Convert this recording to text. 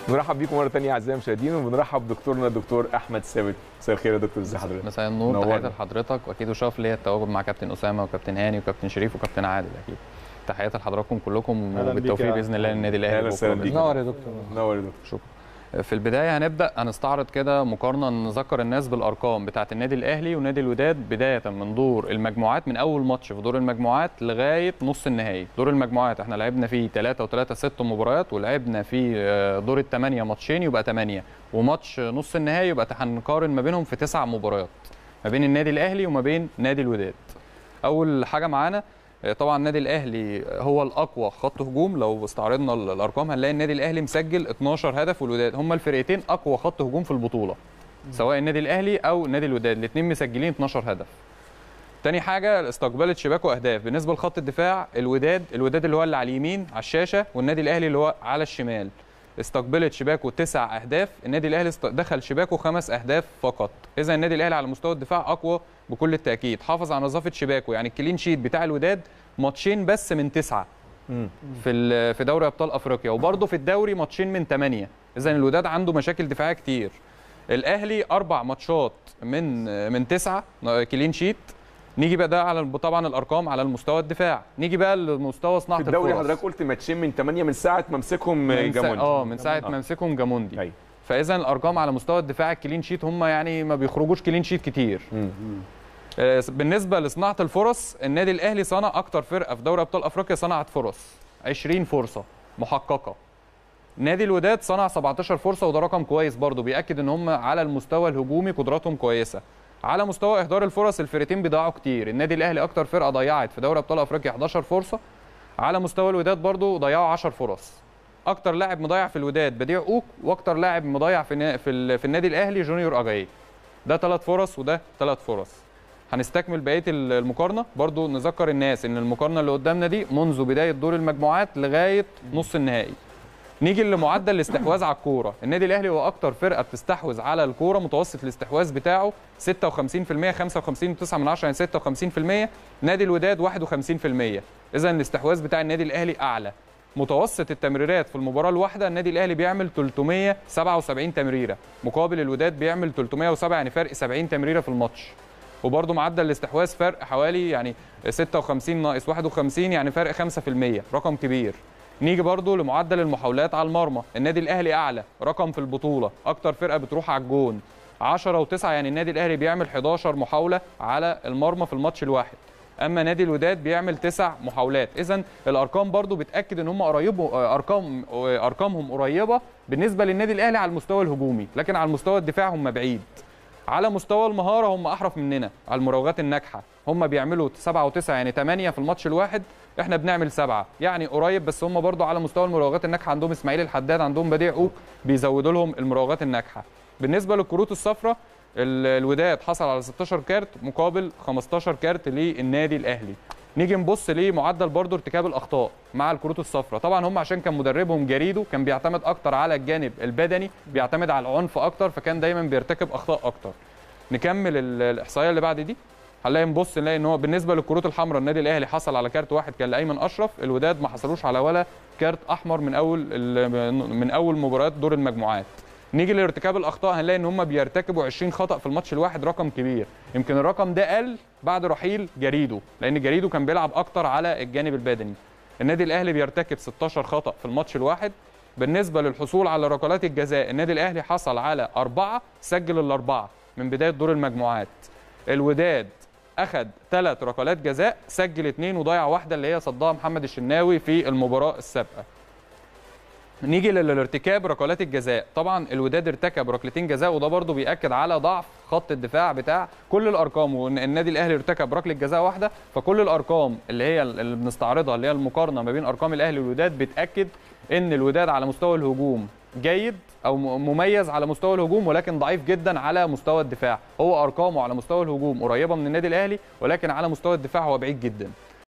بنرحب بيكم مره ثانيه اعزائي المشاهدين وبنرحب بدكتورنا الدكتور احمد ثابت مساء الخير يا دكتور ازي حضرتك مساء النور نورنا. تحياتي لحضرتك واكيد وشرف ليا التواجد مع كابتن اسامه وكابتن هاني وكابتن شريف وكابتن عادل اكيد تحياتي لحضراتكم كلكم أهلا بيك وبالتوفيق يا باذن الله للنادي الاهلي أهلا بكرة وسهلا بإذن بيك. الله. نور يا دكتور نور يا دكتور شكرا في البدايه هنبدا هنستعرض كده مقارنه نذكر الناس بالارقام بتاعه النادي الاهلي ونادي الوداد بدايه من دور المجموعات من اول ماتش في دور المجموعات لغايه نص النهائي دور المجموعات احنا لعبنا فيه 3 و3 6 مباريات ولعبنا فيه آه، دور الثمانيه ماتشين يبقى 8 وماتش نص النهائي يبقى هنقارن ما بينهم في تسع مباريات ما بين النادي الاهلي وما بين نادي الوداد اول حاجه معانا آه، طبعا النادي الاهلي هو الاقوى خط هجوم لو استعرضنا ال- الارقام هنلاقي النادي الاهلي مسجل 12 هدف والوداد هما الفرقتين اقوى خط هجوم في البطوله سواء النادي الاهلي او نادي الوداد الاثنين مسجلين 12 هدف تاني حاجه استقبلت شباك واهداف بالنسبه لخط الدفاع الوداد الوداد اللي هو اللي على اليمين على الشاشه والنادي الاهلي اللي هو على الشمال استقبلت شباكه تسع اهداف النادي الاهلي است- دخل شباكه خمس اهداف فقط اذا النادي الاهلي على مستوى الدفاع اقوى بكل التاكيد حافظ على نظافه شباكه يعني الكلين شيت بتاع الوداد ماتشين بس من تسعه مم. في ال- في دوري ابطال افريقيا وبرضه في الدوري ماتشين من ثمانيه اذا الوداد عنده مشاكل دفاعيه كتير الاهلي اربع ماتشات من من تسعه كلين شيت نيجي بقى ده على طبعا الارقام على المستوى الدفاع نيجي بقى لمستوى صناعه في الدوري الفرص. حضرتك قلت ماتشين من 8 من ساعه ما مسكهم من سا- جاموندي اه من ساعه آه. ما مسكهم جاموندي ايوه فاذا الارقام على مستوى الدفاع الكلين شيت هم يعني ما بيخرجوش كلين شيت كتير مم. آه، بالنسبه لصناعه الفرص النادي الاهلي صنع اكتر فرقه في دوري ابطال افريقيا صنعت فرص 20 فرصه محققه نادي الوداد صنع 17 فرصه وده رقم كويس برضه بياكد ان هم على المستوى الهجومي قدراتهم كويسه على مستوى اهدار الفرص الفرقتين بيضيعوا كتير النادي الاهلي اكتر فرقه ضيعت في دوري ابطال افريقيا 11 فرصه على مستوى الوداد برضه ضيعوا 10 فرص اكتر لاعب مضيع في الوداد بديع اوك واكتر لاعب مضيع في نا- في, ال- في النادي الاهلي جونيور اجاي ده ثلاث فرص وده ثلاث فرص هنستكمل بقيه ال- المقارنه برضو نذكر الناس ان المقارنه اللي قدامنا دي منذ بدايه دور المجموعات لغايه نص النهائي نيجي لمعدل الاستحواذ على الكوره النادي الاهلي هو اكتر فرقه بتستحوذ على الكوره متوسط الاستحواذ بتاعه 56% 55.9 من 10 يعني 56% نادي الوداد 51% اذا الاستحواذ بتاع النادي الاهلي اعلى متوسط التمريرات في المباراه الواحده النادي الاهلي بيعمل 377 تمريره مقابل الوداد بيعمل 307 يعني فرق 70 تمريره في الماتش وبرضه معدل الاستحواذ فرق حوالي يعني 56 ناقص 51 يعني فرق 5% رقم كبير نيجي برضه لمعدل المحاولات على المرمى النادي الاهلي اعلى رقم في البطوله اكتر فرقه بتروح على الجون 10 و9 يعني النادي الاهلي بيعمل 11 محاوله على المرمى في الماتش الواحد اما نادي الوداد بيعمل تسع محاولات اذا الارقام برضو بتاكد ان هم قريبوا ارقام ارقامهم قريبه بالنسبه للنادي الاهلي على المستوى الهجومي لكن على المستوى الدفاع هم بعيد على مستوى المهاره هم احرف مننا على المراوغات الناجحه هم بيعملوا 7 و9 يعني 8 في الماتش الواحد احنا بنعمل 7 يعني قريب بس هم برضو على مستوى المراوغات الناجحه عندهم اسماعيل الحداد عندهم بديع اوك بيزودوا لهم المراوغات الناجحه بالنسبه للكروت الصفراء ال- الوداد حصل على 16 كارت مقابل 15 كارت للنادي الاهلي نيجي نبص لمعدل برضو ارتكاب الاخطاء مع الكروت الصفراء طبعا هم عشان كان مدربهم جريدو كان بيعتمد اكتر على الجانب البدني بيعتمد على العنف اكتر فكان دايما بيرتكب اخطاء اكتر نكمل ال- الاحصائيه اللي بعد دي هنلاقي نبص نلاقي ان هو بالنسبه للكروت الحمراء النادي الاهلي حصل على كارت واحد كان لايمن اشرف الوداد ما حصلوش على ولا كارت احمر من اول ال- من اول مباريات دور المجموعات نيجي لارتكاب الاخطاء هنلاقي ان هم بيرتكبوا 20 خطا في الماتش الواحد رقم كبير يمكن الرقم ده قل بعد رحيل جريدو لان جريدو كان بيلعب اكتر على الجانب البدني النادي الاهلي بيرتكب 16 خطا في الماتش الواحد بالنسبه للحصول على ركلات الجزاء النادي الاهلي حصل على أربعة سجل الأربعة من بداية دور المجموعات الوداد أخذ ثلاث ركلات جزاء سجل اثنين وضيع واحدة اللي هي صدها محمد الشناوي في المباراة السابقة نيجي للارتكاب ركلات الجزاء طبعا الوداد ارتكب ركلتين جزاء وده برضو بياكد على ضعف خط الدفاع بتاع كل الارقام وان النادي الاهلي ارتكب ركله جزاء واحده فكل الارقام اللي هي اللي بنستعرضها اللي هي المقارنه ما بين ارقام الاهلي والوداد بتاكد ان الوداد على مستوى الهجوم جيد او م- مميز على مستوى الهجوم ولكن ضعيف جدا على مستوى الدفاع هو ارقامه على مستوى الهجوم قريبه من النادي الاهلي ولكن على مستوى الدفاع هو بعيد جدا